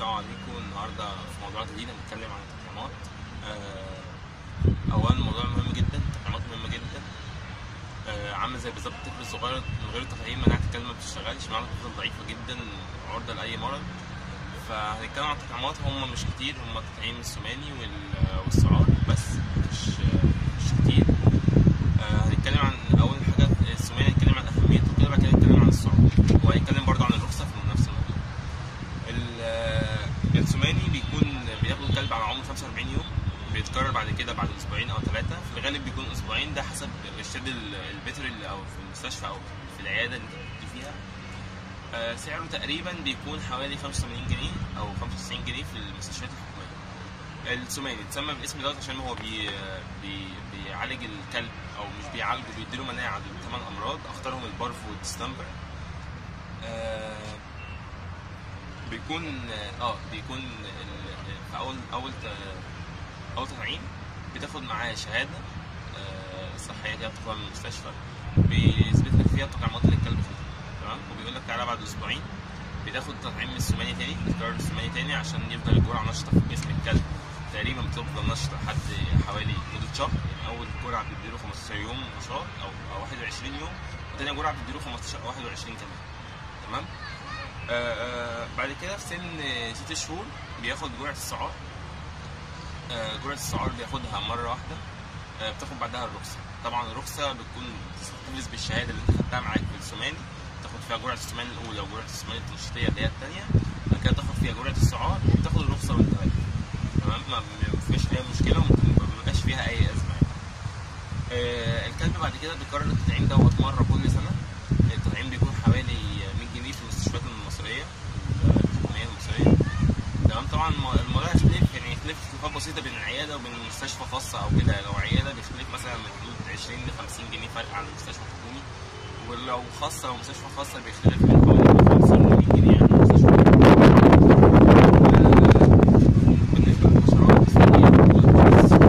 السلام عليكم النهارده في موضوع جديد هنتكلم عن التطعيمات آه، اولا موضوع مهم جدا التطعيمات مهمه جدا آه، عامل زي بالظبط الطفل الصغير من غير تطعيم مناعه الكلب ما بتشتغلش مناعه الطفل ضعيفه جدا عرضه لاي مرض فهنتكلم عن التطعيمات هم مش كتير هم التطعيم السماني وال- والسعار بس مش مش كتير آه، هنتكلم عن اول حاجه السماني هنتكلم عن اهميته وكده بعد كده هنتكلم عن السعار وهنتكلم برضه عن الرخصه في نفس الموضوع ال- السوماني بيكون بياخد الكلب على عمر 45 يوم بيتكرر بعد كده بعد اسبوعين او ثلاثه في الغالب بيكون اسبوعين ده حسب ارشاد ال- البيتر اللي او في المستشفى او في العياده اللي انت بتدي فيها آه، سعره تقريبا بيكون حوالي 85 جنيه او 95 جنيه في المستشفيات الحكوميه السوماني اتسمى بالاسم دوت عشان هو بي بي بيعالج الكلب او مش بيعالجه بيديله مناعه ضد ثمان امراض اخطرهم البارف والديستمبر آه بيكون اه بيكون ال- في اول اول ت- اول تطعيم بتاخد معاه شهاده آه، صحيه كده بتاخدها من المستشفى بيثبت لك فيها التطعيمات اللي الكلب خدها تمام وبيقول لك تعالى بعد اسبوعين بتاخد تطعيم من السماني تاني بتكرر السماني تاني عشان يفضل الجرعه نشطه في جسم الكلب تقريبا بتفضل نشطه لحد حوالي مده شهر يعني اول جرعه بتديله 15 يوم نشاط او او 21 يوم وتاني جرعه بتديله 15 او 21 كمان تمام آه، آه، بعد كده في سن آه، ست شهور بياخد جرعة السعار آه، جرعة السعار بياخدها مرة واحدة آه، بتاخد بعدها الرخصة طبعا الرخصة بتكون تحتفظ بالشهادة اللي انت خدتها معاك في السوماني تاخد فيها جرعة السوماني الأولى وجرعة السوماني التنشيطية اللي هي التانية بعد كده تاخد فيها جرعة السعار وبتاخد الرخصة وانت واقف تمام ما ما فيش أي مشكلة وممكن ما بيبقاش فيها أي أزمة يعني. آه، الكلب بعد كده بيكرر التطعيم دوت مرة كل سنة التطعيم بيكون حوالي 100 جنيه في المستشفيات المصرية الحكومية المصرية تمام طبعا الم- الموضوع يختلف يعني يختلف اختلافات بسيطة بين العيادة وبين مستشفى خاصة أو كده لو عيادة بيختلف مثلا من حدود 20 ل 50 جنيه فرق عن المستشفى الحكومي ولو خاصة لو مستشفى خاصة بيختلف من حوالي 50 ل 100 جنيه عن المستشفى بالنسبة للإشارات فهي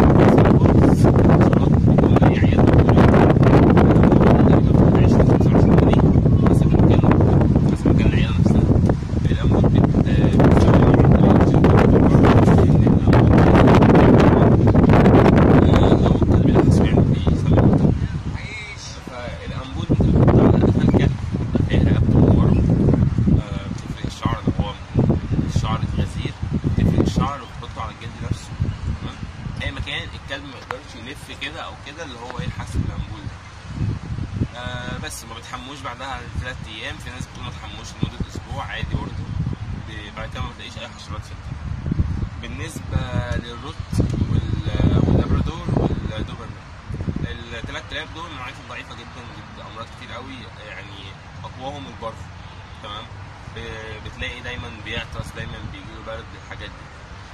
فالأنبوب انت بتحطه على قفا الكلب هي رقبته من ورا آه، بتفرق الشعر لو هو الشعر الغزير بتفرق الشعر وبتحطه على الجلد نفسه تمام اي مكان الكلب ما يقدرش يلف كده او كده اللي هو يلحس في الانبول ده آه بس ما بتحموش بعدها ثلاث ايام في ناس بتقول ما تحموش لمده اسبوع عادي برضه ب- بعد كده ما بتلاقيش اي حشرات في الكلب بالنسبه للروت وال- واللابرادور والدوبرمان الثلاث كلاب دول من النوعيات الضعيفه جدا ضد امراض كتير قوي يعني اقواهم البرف تمام ب- بتلاقي دايما بيعطس دايما بيجيله برد الحاجات دي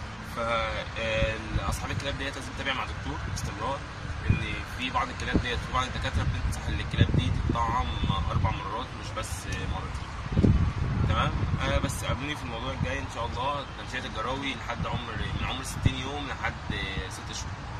فاصحاب الكلاب ديت لازم تتابع مع دكتور باستمرار ان في بعض الكلاب ديت في بعض الدكاتره بتنصح ان الكلاب دي تطعم اربع مرات مش بس مرتين تمام آه بس قابلوني في الموضوع الجاي ان شاء الله تنشئه الجراوي لحد عمر من عمر 60 يوم لحد 6 شهور